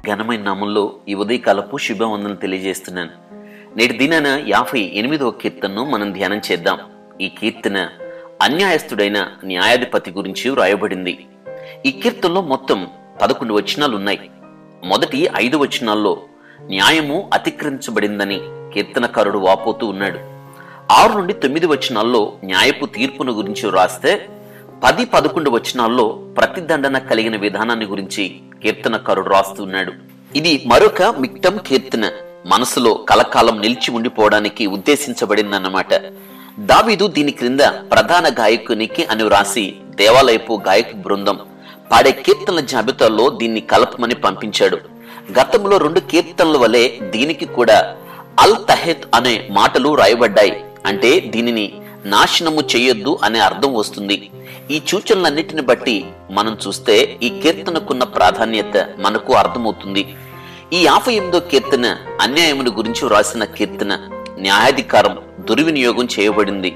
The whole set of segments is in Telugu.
ఘనమైన నామంలో ఈ ఉదయకాలపు శుభవందనలు తెలియజేస్తున్నాను నేటి దినాన యాభై ఎనిమిదవ కీర్తనను మనం ధ్యానం చేద్దాం ఈ కీర్తన అన్యాయస్తుడైన న్యాయాధిపతి గురించి వ్రాయబడింది ఈ కీర్తనలో మొత్తం పదకొండు వచనాలు ఉన్నాయి మొదటి ఐదు వచనాల్లో న్యాయము అతిక్రమించబడిందని కీర్తనకారుడు వాపోతూ ఉన్నాడు ఆరు నుండి తొమ్మిది వచనాల్లో న్యాయపు తీర్పును గురించి వ్రాస్తే పది పదకొండు వచనాల్లో ప్రతిదండన కలిగిన విధానాన్ని గురించి కీర్తనకారుడు రాస్తున్నాడు ఇది మరొక మిక్టం కీర్తన మనసులో కలకాలం నిలిచి ఉండిపోవడానికి ఉద్దేశించబడిందన్నమాట దావీదు దీని క్రింద ప్రధాన గాయకునికి అని వ్రాసి దేవాలయపు గాయక బృందం పాడే కీర్తనల జాబితాలో దీన్ని కలపమని పంపించాడు గతంలో రెండు కీర్తనల వలె దీనికి కూడా అల్ తహెత్ అనే మాటలు రాయబడ్డాయి అంటే దీనిని నాశనము చేయొద్దు అనే అర్థం వస్తుంది ఈ సూచనలన్నిటిని బట్టి మనం చూస్తే ఈ కీర్తనకున్న ప్రాధాన్యత మనకు అర్థమవుతుంది ఈ యాభై ఎనిమిదో కీర్తన అన్యాయమును గురించి వ్రాసిన కీర్తన న్యాయాధికారం దుర్వినియోగం చేయబడింది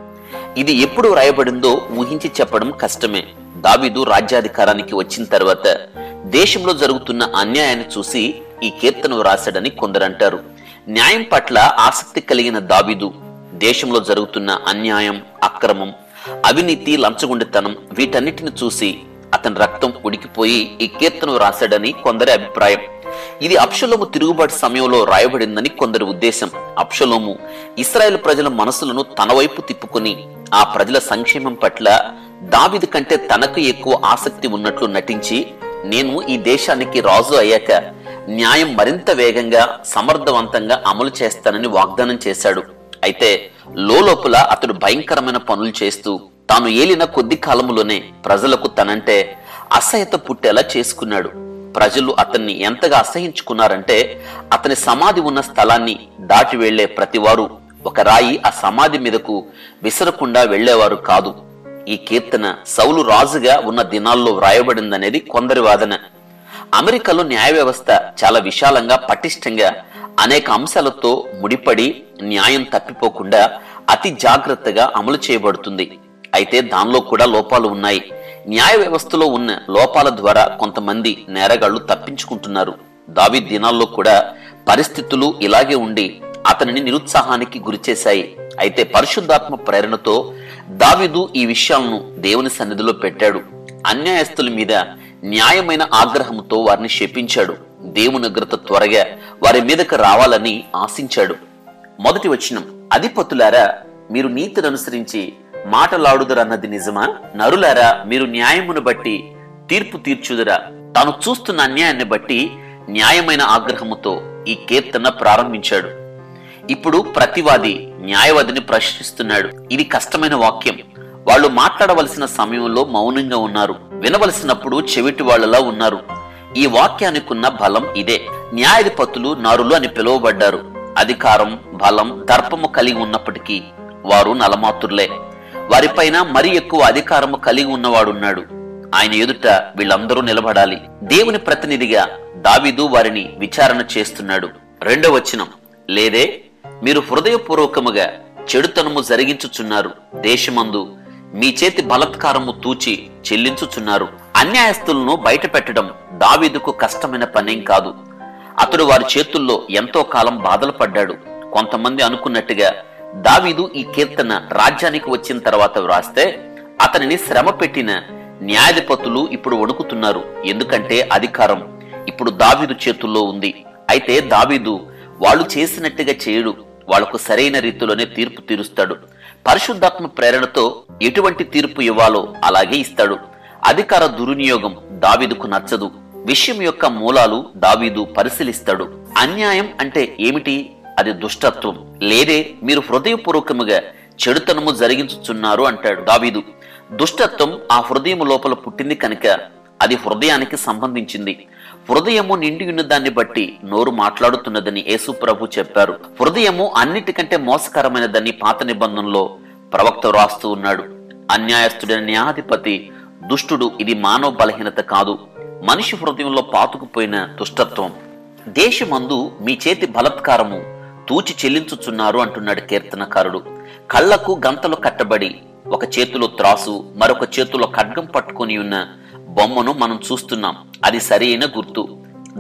ఇది ఎప్పుడు రాయబడిందో ఊహించి చెప్పడం కష్టమే దావీదు రాజ్యాధికారానికి వచ్చిన తర్వాత దేశంలో జరుగుతున్న అన్యాయాన్ని చూసి ఈ కీర్తన వ్రాసాడని కొందరంటారు న్యాయం పట్ల ఆసక్తి కలిగిన దావీదు దేశంలో జరుగుతున్న అన్యాయం అక్రమం అవినీతి లంచగొండితనం వీటన్నిటిని చూసి అతని రక్తం ఉడికిపోయి ఈ కీర్తన వ్రాసాడని కొందరి అభిప్రాయం ఇది అప్షలోము తిరుగుబాటు సమయంలో రాయబడిందని కొందరి ఉద్దేశం అప్షలోము ఇస్రాయేల్ ప్రజల మనసులను తన వైపు తిప్పుకొని ఆ ప్రజల సంక్షేమం పట్ల దావిది కంటే తనకు ఎక్కువ ఆసక్తి ఉన్నట్లు నటించి నేను ఈ దేశానికి రాజు అయ్యాక న్యాయం మరింత వేగంగా సమర్థవంతంగా అమలు చేస్తానని వాగ్దానం చేశాడు అయితే లోపల అతడు భయంకరమైన పనులు చేస్తూ తాను ఏలిన కొద్ది కాలంలోనే ప్రజలకు తనంటే అసహ్యత పుట్టేలా చేసుకున్నాడు ప్రజలు అతన్ని ఎంతగా అసహించుకున్నారంటే అతని సమాధి ఉన్న స్థలాన్ని దాటి వెళ్లే ప్రతివారు ఒక రాయి ఆ సమాధి మీదకు విసరకుండా వెళ్లేవారు కాదు ఈ కీర్తన సౌలు రాజుగా ఉన్న దినాల్లో వ్రాయబడిందనేది కొందరి వాదన అమెరికాలో న్యాయ వ్యవస్థ చాలా విశాలంగా పటిష్టంగా అనేక అంశాలతో ముడిపడి న్యాయం తప్పిపోకుండా అతి జాగ్రత్తగా అమలు చేయబడుతుంది అయితే దానిలో కూడా లోపాలు ఉన్నాయి న్యాయ వ్యవస్థలో ఉన్న లోపాల ద్వారా కొంతమంది నేరగాళ్లు తప్పించుకుంటున్నారు దావి దినాల్లో కూడా పరిస్థితులు ఇలాగే ఉండి అతనిని నిరుత్సాహానికి గురిచేశాయి అయితే పరిశుద్ధాత్మ ప్రేరణతో దావిదు ఈ విషయాలను దేవుని సన్నిధిలో పెట్టాడు అన్యాయస్తుల మీద న్యాయమైన ఆగ్రహంతో వారిని శపించాడు దేవుని ఉగ్రత త్వరగా వారి మీదకు రావాలని ఆశించాడు మొదటి వచనం అధిపతులారా మీరు నీతిని అనుసరించి మాటలాడుదురన్నది నిజమా నరులారా మీరు న్యాయమును బట్టి తీర్పు తీర్చుదురా తాను చూస్తున్న అన్యాయాన్ని బట్టి న్యాయమైన ఆగ్రహముతో ఈ కీర్తన ప్రారంభించాడు ఇప్పుడు ప్రతివాది న్యాయవాదిని ప్రశ్నిస్తున్నాడు ఇది కష్టమైన వాక్యం వాళ్ళు మాట్లాడవలసిన సమయంలో మౌనంగా ఉన్నారు వినవలసినప్పుడు చెవిటి వాళ్ళలా ఉన్నారు ఈ వాక్యానికున్న బలం ఇదే న్యాయాధిపతులు నరులు అని పిలువబడ్డారు అధికారం బలం దర్పము కలిగి ఉన్నప్పటికీ వారు నలమాతుర్లే వారిపైన మరి ఎక్కువ అధికారము కలిగి ఉన్నవాడున్నాడు ఆయన ఎదుట వీళ్ళందరూ నిలబడాలి దేవుని ప్రతినిధిగా దావీదు వారిని విచారణ చేస్తున్నాడు రెండవ వచనం లేదే మీరు హృదయపూర్వకముగా చెడుతనము జరిగించుచున్నారు దేశమందు మీ చేతి బలత్కారము తూచి చెల్లించుచున్నారు అన్యాయస్తులను బయట పెట్టడం దావీదుకు కష్టమైన పనేం కాదు అతడు వారి చేతుల్లో ఎంతో కాలం బాధలు పడ్డాడు కొంతమంది అనుకున్నట్టుగా దావీదు ఈ కీర్తన రాజ్యానికి వచ్చిన తర్వాత వ్రాస్తే అతనిని శ్రమ పెట్టిన న్యాయాధిపతులు ఇప్పుడు వణుకుతున్నారు ఎందుకంటే అధికారం ఇప్పుడు దావీదు చేతుల్లో ఉంది అయితే దావీదు వాళ్ళు చేసినట్టుగా చేయడు వాళ్లకు సరైన రీతిలోనే తీర్పు తీరుస్తాడు పరిశుద్ధాత్మ ప్రేరణతో ఎటువంటి తీర్పు ఇవ్వాలో అలాగే ఇస్తాడు అధికార దుర్వినియోగం దావీదుకు నచ్చదు విషయం యొక్క మూలాలు దావీదు పరిశీలిస్తాడు అన్యాయం అంటే ఏమిటి అది దుష్టత్వం లేదే మీరు హృదయపూర్వకముగా చెడుతనము జరిగించుచున్నారు అంటాడు దావీదు దుష్టత్వం ఆ హృదయం లోపల పుట్టింది కనుక అది హృదయానికి సంబంధించింది హృదయము నిండి ఉన్న దాన్ని బట్టి నోరు మాట్లాడుతున్నదని యేసు ప్రభు చెప్పారు హృదయము అన్నిటికంటే మోసకరమైనదని పాత నిబంధనలో ప్రవక్త రాస్తూ ఉన్నాడు అన్యాయస్తుడైన న్యాయాధిపతి దుష్టుడు ఇది మానవ బలహీనత కాదు మనిషి హృదయంలో పాతుకుపోయిన దుష్టత్వం దేశమందు మీ చేతి బలత్కారము తూచి చెల్లించుచున్నారు అంటున్నాడు కీర్తనకారుడు కళ్లకు గంతలు కట్టబడి ఒక చేతిలో త్రాసు మరొక చేతిలో ఖడ్గం పట్టుకొని ఉన్న బొమ్మను మనం చూస్తున్నాం అది సరైన గుర్తు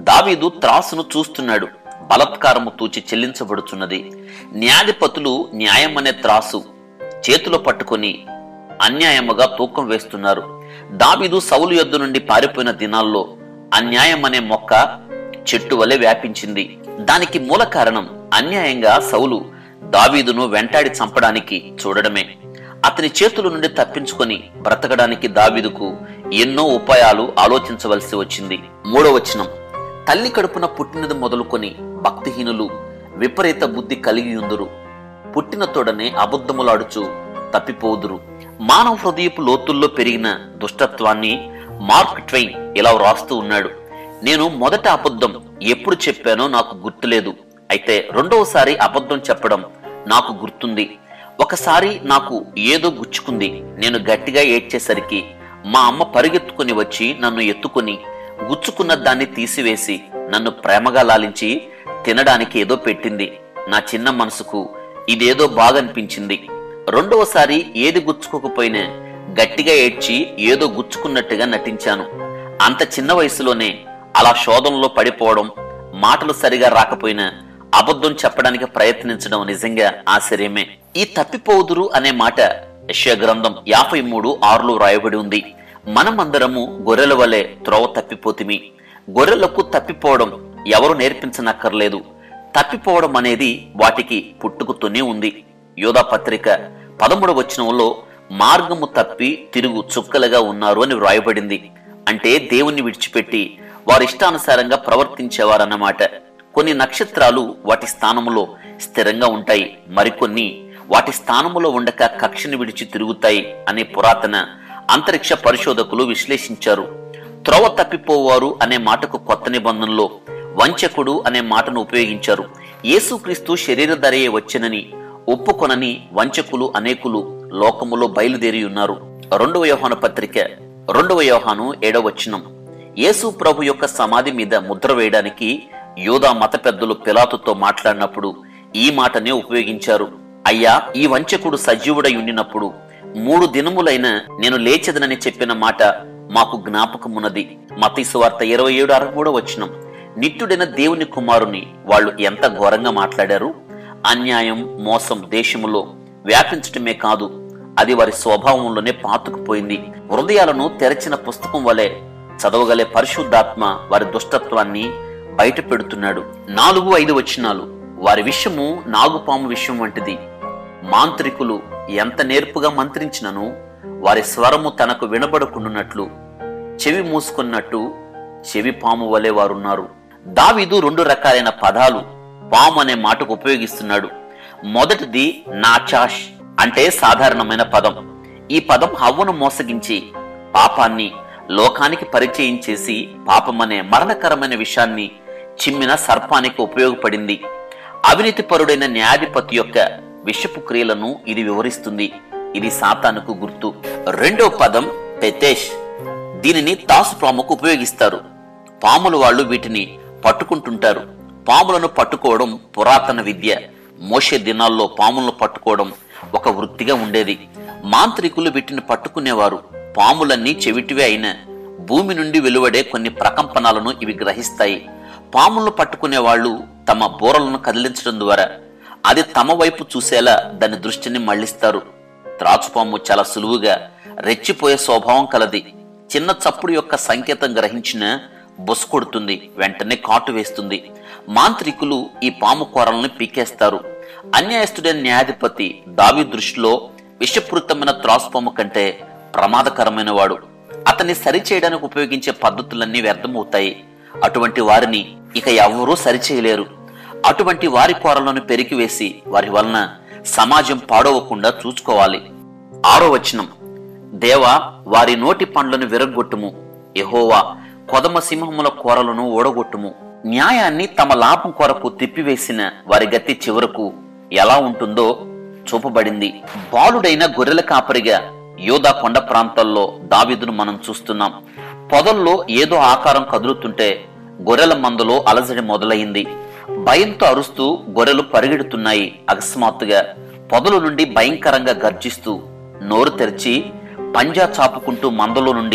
దావీదు త్రాసును చూస్తున్నాడు బలత్కారము తూచి చెల్లించబడుచున్నది న్యాయాధిపతులు న్యాయం అనే త్రాసు చేతిలో పట్టుకొని అన్యాయముగా తూకం వేస్తున్నారు దావీదు సౌలు యొద్ద నుండి పారిపోయిన దినాల్లో అన్యాయం అనే మొక్క చెట్టు వలె వ్యాపించింది దానికి మూల కారణం అన్యాయంగా సౌలు దావీదును వెంటాడి చంపడానికి చూడడమే అతని చేతుల నుండి తప్పించుకొని బ్రతకడానికి దావీదుకు ఎన్నో ఉపాయాలు ఆలోచించవలసి వచ్చింది మూడో వచనం తల్లి కడుపున పుట్టినది మొదలుకొని భక్తిహీనులు విపరీత బుద్ధి కలిగి ఉందురు పుట్టిన తోడనే అబద్ధములాడుచు తప్పిపోదురు మానవ హృదయపు లోతుల్లో పెరిగిన దుష్టత్వాన్ని మార్క్ ట్వైన్ ఇలా వ్రాస్తూ ఉన్నాడు నేను మొదట అబద్ధం ఎప్పుడు చెప్పానో నాకు గుర్తులేదు అయితే రెండవసారి అబద్ధం చెప్పడం నాకు గుర్తుంది ఒకసారి నాకు ఏదో గుచ్చుకుంది నేను గట్టిగా ఏడ్చేసరికి మా అమ్మ పరిగెత్తుకుని వచ్చి నన్ను ఎత్తుకుని గుచ్చుకున్న దాన్ని తీసివేసి నన్ను ప్రేమగా లాలించి తినడానికి ఏదో పెట్టింది నా చిన్న మనసుకు ఇదేదో బాగనిపించింది రెండవసారి ఏది గుచ్చుకోకపోయినా గట్టిగా ఏడ్చి ఏదో గుచ్చుకున్నట్టుగా నటించాను అంత చిన్న వయసులోనే అలా శోధనలో పడిపోవడం మాటలు సరిగా రాకపోయినా అబద్ధం చెప్పడానికి ప్రయత్నించడం నిజంగా ఆశ్చర్యమే ఈ తప్పిపోదురు అనే మాట యెషయా గ్రంథం యాభై మూడు ఆరులో రాయబడి ఉంది మనమందరము గొర్రెల వలె త్రోవ తప్పిపోతిమి గొర్రెలకు తప్పిపోవడం ఎవరు నేర్పించనక్కర్లేదు తప్పిపోవడం అనేది వాటికి పుట్టుకుతూనే ఉంది యోధా పత్రిక పదమూడు వచనంలో మార్గము తప్పి తిరుగు చుక్కలుగా ఉన్నారు అని వ్రాయబడింది అంటే దేవుణ్ణి విడిచిపెట్టి వారి ఇష్టానుసారంగా ప్రవర్తించేవారన్నమాట కొన్ని నక్షత్రాలు వాటి స్థానములో స్థిరంగా ఉంటాయి మరికొన్ని వాటి స్థానములో ఉండక కక్షని విడిచి తిరుగుతాయి అనే పురాతన అంతరిక్ష పరిశోధకులు విశ్లేషించారు త్రోవ తప్పిపోవారు అనే మాటకు కొత్త నిబంధనలో వంచకుడు అనే మాటను ఉపయోగించారు యేసుక్రీస్తు శరీరధరయే వచ్చెనని ఒప్పుకొనని వంచకులు అనేకులు లోకములో బయలుదేరి ఉన్నారు రెండవ యోహాను పత్రిక రెండవ యోహాను ఏడవ వచనం యేసు ప్రభు యొక్క సమాధి మీద ముద్ర వేయడానికి యోధా మత పెద్దలు పిలాతుతో మాట్లాడినప్పుడు ఈ మాటనే ఉపయోగించారు అయ్యా ఈ వంచకుడు సజీవుడై ఉండినప్పుడు మూడు దినములైన నేను లేచదనని చెప్పిన మాట మాకు జ్ఞాపకమున్నది మతీసు వార్త ఇరవై ఏడు అరవై మూడో వచనం నిత్యుడైన దేవుని కుమారుని వాళ్ళు ఎంత ఘోరంగా మాట్లాడారు అన్యాయం మోసం దేశములో వ్యాపించటమే కాదు అది వారి స్వభావంలోనే పాతుకుపోయింది హృదయాలను తెరచిన పుస్తకం వలె చదవగలే పరిశుద్ధాత్మ వారి దుష్టత్వాన్ని బయట పెడుతున్నాడు నాలుగు ఐదు వచనాలు వారి విషయము నాగుపాము విషయం వంటిది మాంత్రికులు ఎంత నేర్పుగా మంత్రించినను వారి స్వరము తనకు వినబడకుండునట్లు చెవి మూసుకున్నట్టు చెవి పాము వలె వారున్నారు దావీదు రెండు రకాలైన పదాలు పాము అనే మాటకు ఉపయోగిస్తున్నాడు మొదటిది నాచాష్ అంటే సాధారణమైన పదం ఈ పదం హవ్వను మోసగించి పాపాన్ని లోకానికి పరిచయం చేసి పాపమనే మరణకరమైన విషయాన్ని చిమ్మిన సర్పానికి ఉపయోగపడింది అవినీతిపరుడైన న్యాయాధిపతి యొక్క విషపు క్రియలను ఇది వివరిస్తుంది ఇది సాతానుకు గుర్తు రెండో పదం పెతేష్ దీనిని తాసు పాముకు ఉపయోగిస్తారు పాములు వాళ్ళు వీటిని పట్టుకుంటుంటారు పాములను పట్టుకోవడం పురాతన విద్య మోషే దినాల్లో పాములను పట్టుకోవడం ఒక వృత్తిగా ఉండేది మాంత్రికులు వీటిని పట్టుకునేవారు పాములన్నీ చెవిటివే అయిన భూమి నుండి వెలువడే కొన్ని ప్రకంపనలను ఇవి గ్రహిస్తాయి పాములను పట్టుకునే వాళ్ళు తమ బోరలను కదిలించడం ద్వారా అది తమ వైపు చూసేలా దాని దృష్టిని మళ్లిస్తారు త్రాచుపాము చాలా సులువుగా రెచ్చిపోయే స్వభావం కలది చిన్న చప్పుడు యొక్క సంకేతం గ్రహించిన బొసుకొడుతుంది వెంటనే కాటు వేస్తుంది మాంత్రికులు ఈ పాము కూరలను పీకేస్తారు అన్యాయస్తుడైన న్యాయాధిపతి దావి దృష్టిలో విషపూరితమైన త్రాసుపాము కంటే ప్రమాదకరమైన వాడు అతన్ని సరిచేయడానికి ఉపయోగించే పద్ధతులన్నీ వ్యర్థమవుతాయి అటువంటి వారిని ఇక ఎవరూ సరిచేయలేరు అటువంటి వారి కూరలను పెరికివేసి వారి వలన సమాజం పాడవకుండా చూసుకోవాలి ఆరో వచనం దేవా వారి నోటి పండ్లను విరగొట్టుము యెహోవా కొదమ సింహముల కూరలను ఓడగొట్టుము న్యాయాన్ని తమ లాభం కొరకు తిప్పివేసిన వారి గతి చివరకు ఎలా ఉంటుందో చూపబడింది బాలుడైన గొర్రెల కాపరిగా యోధా కొండ ప్రాంతాల్లో దావీదును మనం చూస్తున్నాం పొదల్లో ఏదో ఆకారం కదులుతుంటే గొర్రెల మందలో అలజడి మొదలైంది భయంతో అరుస్తూ గొర్రెలు పరిగెడుతున్నాయి అకస్మాత్తుగా పొదల నుండి భయంకరంగా గర్జిస్తూ నోరు తెరిచి పంజా చాపుకుంటూ మందలో నుండి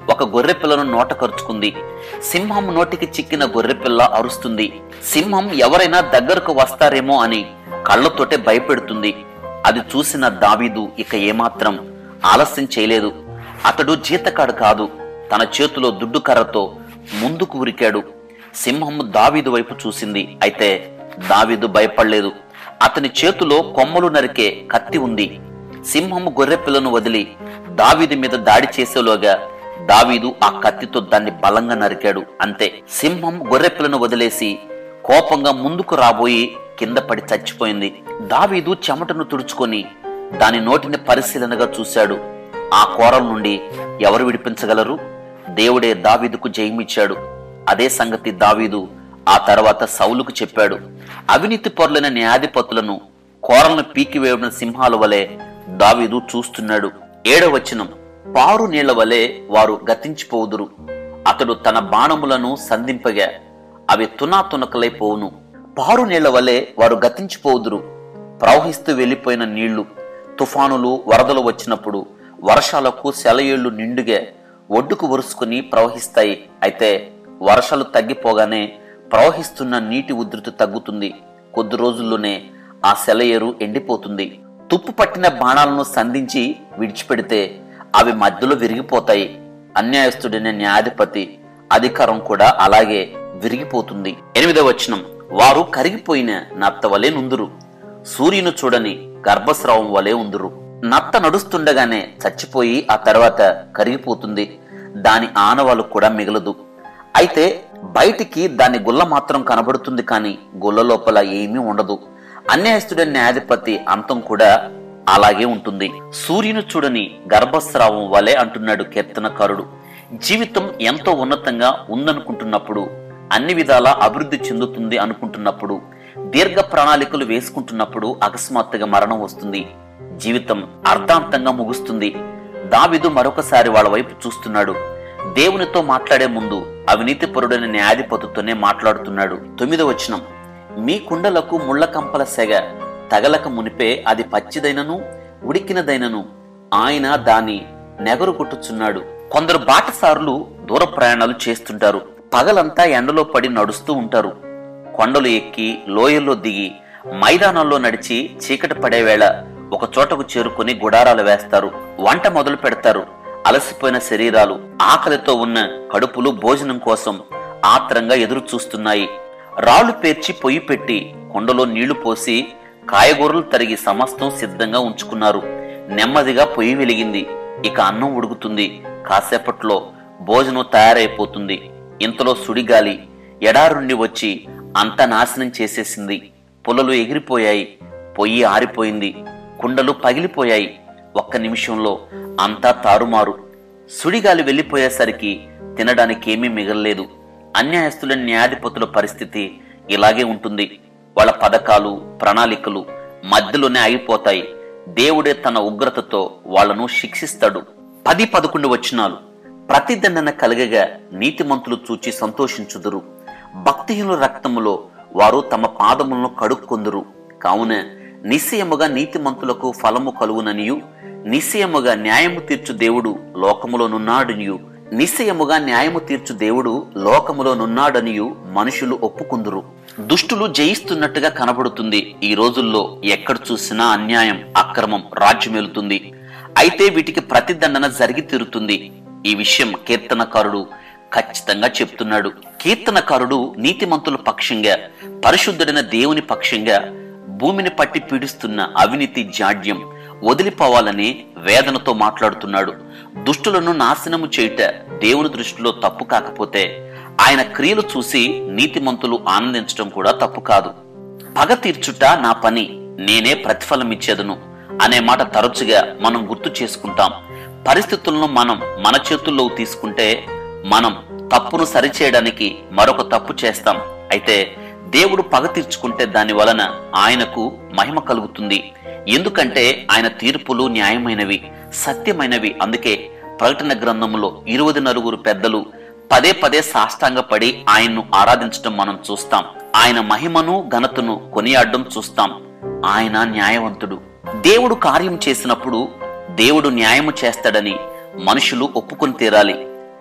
ఒక గొర్రె పిల్లను నోట కరుచుకుంది సింహం నోటికి చిక్కిన గొర్రె పిల్ల అరుస్తుంది సింహం ఎవరైనా దగ్గరకు వస్తారేమో అని కళ్ళతోటే భయపెడుతుంది అది చూసిన దావీదు ఇక ఏమాత్రం ఆలస్యం చేయలేదు అతడు జీతకాడు కాదు తన చేతిలో దుడ్డు కర్రతో ముందుకు ఉరికాడు సింహం దావీదు వైపు చూసింది అయితే దావీదు భయపడలేదు అతని చేతిలో కొమ్మలు నరికే కత్తి ఉంది సింహం గొర్రె పిల్లను వదిలి దావీదు మీద దాడి చేసేలోగా దావీదు ఆ కత్తితో దాన్ని బలంగా నరికాడు అంతే సింహం గొర్రె పిల్లను వదిలేసి కోపంగా ముందుకు రాబోయి కింద పడి చచ్చిపోయింది దావీదు చెమటను తుడుచుకొని దాని నోటిని పరిశీలనగా చూశాడు ఆ కోరల నుండి ఎవరు విడిపించగలరు దేవుడే దావీదుకు జయమిచ్చాడు అదే సంగతి దావీదు ఆ తర్వాత సౌలుకు చెప్పాడు అవినీతి పరులైన న్యాయాధిపతులను కోరలను పీకివేయడం సింహాల వలె దావీదు చూస్తున్నాడు ఏడవచనం పారు నీళ్ల వలె వారు గతించిపోవుదురు అతడు తన బాణములను సంధింపగా అవి తునా తునకలైపోవును పారు నీళ్ల వలె వారు గతించిపోవుదురు ప్రవహిస్తూ వెళ్లిపోయిన నీళ్లు తుఫానులు వరదలు వచ్చినప్పుడు వర్షాలకు సెలయేళ్లు నిండుగా ఒడ్డుకు వరుసుకుని ప్రవహిస్తాయి అయితే వర్షాలు తగ్గిపోగానే ప్రవహిస్తున్న నీటి ఉధృతి తగ్గుతుంది కొద్ది రోజుల్లోనే ఆ సెలయేరు ఎండిపోతుంది తుప్పు పట్టిన బాణాలను సంధించి విడిచిపెడితే అవి మధ్యలో విరిగిపోతాయి అన్యాయస్తుడైన న్యాయాధిపతి అధికారం కూడా అలాగే విరిగిపోతుంది ఎనిమిదవ వచనం వారు కరిగిపోయిన నత్త వలె నుందురు సూర్యుని చూడని గర్భస్రావం వలె ఉందురు నత్త నడుస్తుండగానే చచ్చిపోయి ఆ తర్వాత కరిగిపోతుంది దాని ఆనవాలు కూడా మిగలదు అయితే బయటికి దాని గుల్ల మాత్రం కనబడుతుంది కానీ గుల్ల లోపల ఏమీ ఉండదు అన్యాయస్తుడైన న్యాయాధిపతి అంతం కూడా అలాగే ఉంటుంది సూర్యుని చూడని గర్భస్రావం వలె అంటున్నాడు కీర్తనకారుడు జీవితం ఎంతో ఉన్నతంగా ఉందనుకుంటున్నప్పుడు అన్ని విధాల అభివృద్ధి చెందుతుంది అనుకుంటున్నప్పుడు దీర్ఘ ప్రణాళికలు వేసుకుంటున్నప్పుడు అకస్మాత్తుగా మరణం వస్తుంది జీవితం అర్ధాంతంగా ముగుస్తుంది దావిదు మరొకసారి వాళ్ళ వైపు చూస్తున్నాడు దేవునితో మాట్లాడే ముందు అవినీతి పరుడైన న్యాయాధిపతితోనే మాట్లాడుతున్నాడు తొమ్మిదో వచనం మీ కుండలకు ముళ్ళ కంపల సెగ తగలక మునిపే అది పచ్చిదైనను ఉడికినదైనను ఆయన దాని నెగరు కొట్టుచున్నాడు కొందరు బాటసారులు దూర ప్రయాణాలు చేస్తుంటారు పగలంతా ఎండలో పడి నడుస్తూ ఉంటారు కొండలు ఎక్కి లోయల్లో దిగి మైదానాల్లో నడిచి చీకటి పడే వేళ ఒక చోటకు చేరుకుని గుడారాలు వేస్తారు వంట మొదలు పెడతారు అలసిపోయిన శరీరాలు ఆకలితో ఉన్న కడుపులు భోజనం కోసం ఆత్రంగా ఎదురు చూస్తున్నాయి రాళ్లు పేర్చి పొయ్యి పెట్టి కొండలో నీళ్లు పోసి కాయగూరలు తరిగి సమస్తం సిద్ధంగా ఉంచుకున్నారు నెమ్మదిగా పొయ్యి వెలిగింది ఇక అన్నం ఉడుకుతుంది కాసేపట్లో భోజనం తయారైపోతుంది ఇంతలో సుడిగాలి ఎడారుండి వచ్చి అంత నాశనం చేసేసింది పొలలు ఎగిరిపోయాయి పొయ్యి ఆరిపోయింది కుండలు పగిలిపోయాయి ఒక్క నిమిషంలో అంతా తారుమారు సుడిగాలి వెళ్లిపోయేసరికి తినడానికి ఏమీ మిగలలేదు అన్యాయస్తుల న్యాయాధిపతుల పరిస్థితి ఇలాగే ఉంటుంది వాళ్ళ పథకాలు ప్రణాళికలు మధ్యలోనే ఆగిపోతాయి దేవుడే తన ఉగ్రతతో వాళ్లను శిక్షిస్తాడు పది పదకొండు వచనాలు ప్రతిదండన కలగగా నీతిమంతులు చూచి సంతోషించుదురు భక్తిహీనుల రక్తములో వారు తమ పాదములను కడుక్కొందురు కావున నిశ్చయముగా నీతిమంతులకు ఫలము కలుగుననియు నిశ్చయముగా న్యాయము తీర్చు దేవుడు లోకములోనున్నాడనియు నిశ్చయముగా న్యాయము తీర్చు దేవుడు లోకములోనున్నాడనియు మనుషులు ఒప్పుకుందురు దుష్టులు జయిస్తున్నట్టుగా కనబడుతుంది ఈ రోజుల్లో ఎక్కడ చూసినా అన్యాయం అక్రమం రాజ్యమేలుతుంది అయితే వీటికి ప్రతిదండన జరిగి తీరుతుంది ఈ విషయం కీర్తనకారుడు ఖచ్చితంగా చెప్తున్నాడు కీర్తనకారుడు నీతిమంతుల పక్షంగా పరిశుద్ధుడైన దేవుని పక్షంగా భూమిని పట్టి పీడిస్తున్న అవినీతి జాడ్యం వదిలిపోవాలని వేదనతో మాట్లాడుతున్నాడు దుష్టులను నాశనము చేయుట దేవుని దృష్టిలో తప్పు కాకపోతే ఆయన క్రియలు చూసి నీతిమంతులు ఆనందించడం కూడా తప్పు కాదు పగ తీర్చుట నా పని నేనే ప్రతిఫలం ఇచ్చేదను అనే మాట తరచుగా మనం గుర్తు చేసుకుంటాం పరిస్థితులను మనం మన చేతుల్లో తీసుకుంటే మనం తప్పును సరిచేయడానికి మరొక తప్పు చేస్తాం అయితే దేవుడు పగ తీర్చుకుంటే దాని వలన ఆయనకు మహిమ కలుగుతుంది ఎందుకంటే ఆయన తీర్పులు న్యాయమైనవి సత్యమైనవి అందుకే ప్రకటన గ్రంథంలో ఇరువది నలుగురు పెద్దలు పదే పదే సాష్టాంగపడి ఆయన్ను ఆరాధించడం మనం చూస్తాం ఆయన మహిమను ఘనతను కొనియాడడం చూస్తాం ఆయన న్యాయవంతుడు దేవుడు కార్యం చేసినప్పుడు దేవుడు న్యాయము చేస్తాడని మనుషులు ఒప్పుకొని తీరాలి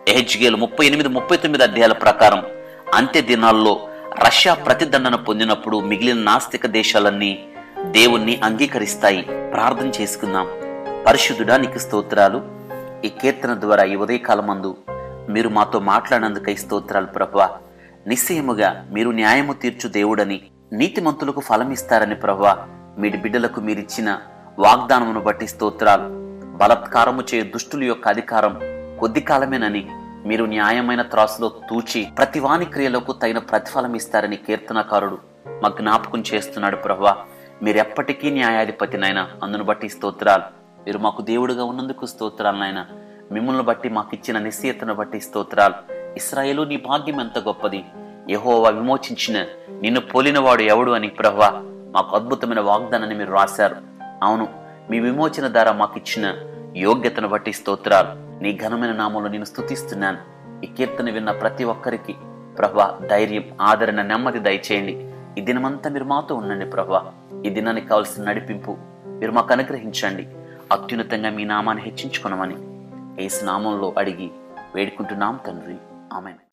ఎహెచ్గేలు ముప్పై ఎనిమిది ముప్పై తొమ్మిది అధ్యాయాల ప్రకారం అంత్య దినాల్లో రష్యా ప్రతిదండన పొందినప్పుడు మిగిలిన నాస్తిక దేశాలన్నీ దేవుణ్ణి అంగీకరిస్తాయి ప్రార్థన చేసుకుందాం పరిశుద్ధుడా నీకు స్తోత్రాలు ఈ కీర్తన ద్వారా ఈ ఉదయకాలమందు మీరు మాతో మాట్లాడినందుకై స్తోత్రాలు ప్రభా నిశ్చయముగా మీరు న్యాయము తీర్చు దేవుడని నీతిమంతులకు ఫలమిస్తారని ప్రభా మీడి బిడ్డలకు మీరిచ్చిన వాగ్దానమును బట్టి స్తోత్రాలు బలత్కారము చే దుష్టుల యొక్క అధికారం కొద్ది కాలమేనని మీరు న్యాయమైన త్రాసులో తూచి ప్రతివాని క్రియలకు తగిన ప్రతిఫలం ఇస్తారని కీర్తనకారుడు మా జ్ఞాపకం చేస్తున్నాడు ప్రభా మీరెప్పటికీ న్యాయాధిపతినైనా అందును బట్టి స్తోత్రాలు మీరు మాకు దేవుడుగా ఉన్నందుకు స్తోత్రాలు నాయన మిమ్మల్ని బట్టి మాకు ఇచ్చిన నిశ్చయతను బట్టి స్తోత్రాలు ఇస్రాయేలు నీ భాగ్యం ఎంత గొప్పది యెహోవా విమోచించిన నిన్ను పోలినవాడు ఎవడు అని ప్రభా మాకు అద్భుతమైన వాగ్దానాన్ని మీరు రాశారు అవును మీ విమోచన ద్వారా మాకు ఇచ్చిన యోగ్యతను బట్టి స్తోత్రాలు నీ ఘనమైన నామంలో నేను స్తుతిస్తున్నాను ఈ కీర్తన విన్న ప్రతి ఒక్కరికి ప్రభా ధైర్యం ఆదరణ నెమ్మది దయచేయండి ఈ దినమంతా మీరు మాతో ఉండండి ప్రభా ఈ దినానికి కావాల్సిన నడిపింపు మీరు మాకు అనుగ్రహించండి అత్యున్నతంగా మీ నామాన్ని హెచ్చించుకున్నామని ఏసు నామంలో అడిగి వేడుకుంటున్నాం తండ్రి ఆమెను